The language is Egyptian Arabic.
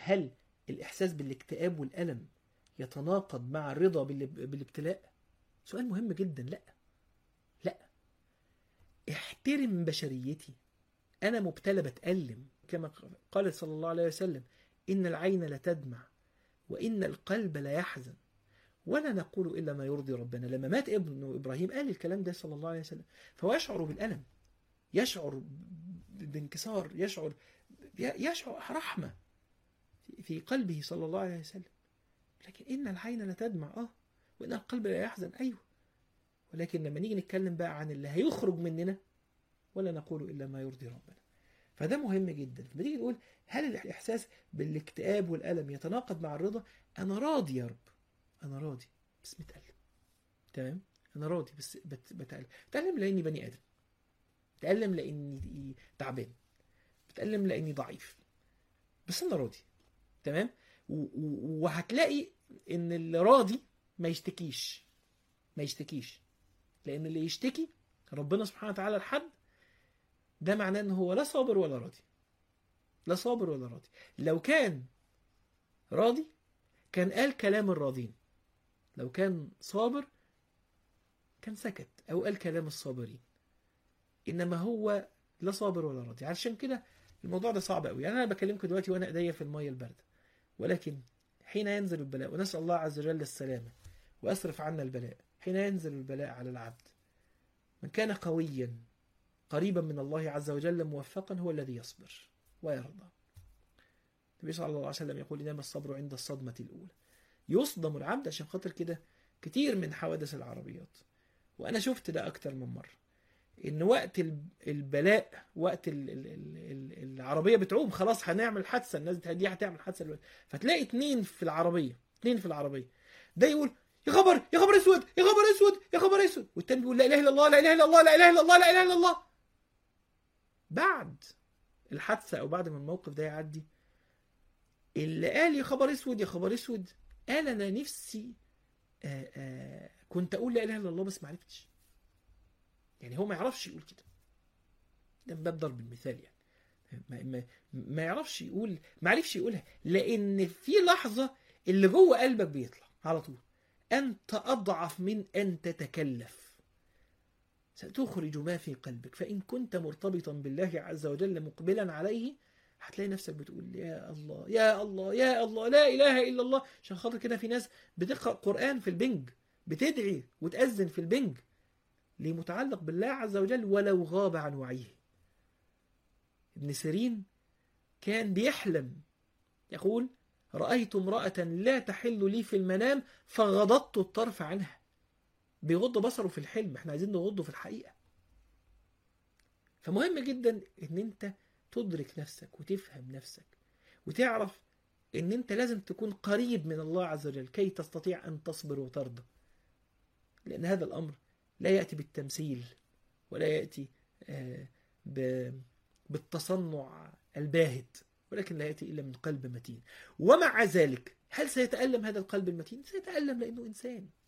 هل الإحساس بالاكتئاب والألم يتناقض مع الرضا بال- بالابتلاء سؤال مهم جدا لا لا احترم بشريتي أنا مبتلى بتألم كما قال صلى الله عليه وسلم إن العين لتدمع وإن القلب لا يحزن ولا نقول إلا ما يرضي ربنا لما مات ابن إبراهيم قال الكلام ده صلى الله عليه وسلم فهو يشعر بالألم يشعر ب- بانكسار يشعر يشعر رحمة في قلبه صلى الله عليه وسلم لكن إن العين لتدمع آه وإن القلب لا يحزن أيوه ولكن لما نيجي نتكلم بقى عن اللي هيخرج مننا ولا نقول إلا ما يرضي ربنا فده مهم جدا لما نيجي نقول هل الإحساس بالاكتئاب والألم يتناقض مع الرضا أنا راضي يا رب أنا راضي بس متألم تمام أنا راضي بس بت- بتألم بتألم لأني بني آدم بتألم لأني تعبان بتألم لأني ضعيف بس أنا راضي تمام و- و- وهتلاقي إن اللي راضي ما يشتكيش ما يشتكيش لأن اللي يشتكي ربنا سبحانه وتعالى لحد ده معناه إن هو لا صابر ولا راضي لا صابر ولا راضي لو كان راضي كان قال كلام الراضين لو كان صابر كان سكت أو قال كلام الصابرين إنما هو لا صابر ولا راضي علشان كده الموضوع ده صعب قوي يعني أنا بكلمكم دلوقتي وأنا إيديا في المية الباردة ولكن حين ينزل البلاء ونسأل الله عز وجل السلامة وأصرف عنا البلاء حين ينزل البلاء على العبد من كان قويا قريبا من الله عز وجل موفقا هو الذي يصبر ويرضى النبي صلى الله عليه وسلم يقول إنما الصبر عند الصدمة الأولى يصدم العبد عشان خاطر كده كتير من حوادث العربيات وأنا شفت ده أكتر من مرة إن وقت الب- البلاء وقت ال- ال- ال- ال- العربية بتعوم خلاص هنعمل حادثة الناس دي هتعمل حادثة دلوقتي فتلاقي اتنين في العربية اتنين في العربية ده يقول يا خبر يا خبر اسود يا خبر اسود يا خبر اسود والتاني بيقول لا اله الا الله لا اله الا الله لا اله الا الله لا اله الا الله بعد الحادثة او بعد ما الموقف ده يعدي اللي قال يا خبر اسود يا خبر اسود قال انا نفسي آآ آآ كنت اقول لا اله الا الله بس ما عرفتش يعني هو ما يعرفش يقول كده ده من باب ضرب المثال يعني ما, ما, ما يعرفش يقول ما عرفش يقولها لان في لحظه اللي جوه قلبك بيطلع على طول انت اضعف من ان تتكلف ستخرج ما في قلبك فان كنت مرتبطا بالله عز وجل مقبلا عليه هتلاقي نفسك بتقول يا الله يا الله يا الله لا اله الا الله عشان خاطر كده في ناس بتقرا قران في البنج بتدعي وتاذن في البنج لمتعلق بالله عز وجل ولو غاب عن وعيه ابن سيرين كان بيحلم يقول رأيت امرأة لا تحل لي في المنام فغضضت الطرف عنها بيغض بصره في الحلم احنا عايزين نغضه في الحقيقة فمهم جدا ان انت تدرك نفسك وتفهم نفسك وتعرف ان انت لازم تكون قريب من الله عز وجل كي تستطيع ان تصبر وترضى لان هذا الامر لا يأتي بالتمثيل ولا يأتي آه، ب- بالتصنع الباهت ولكن لا يأتي إلا من قلب متين ومع ذلك هل سيتألم هذا القلب المتين؟ سيتألم لأنه إنسان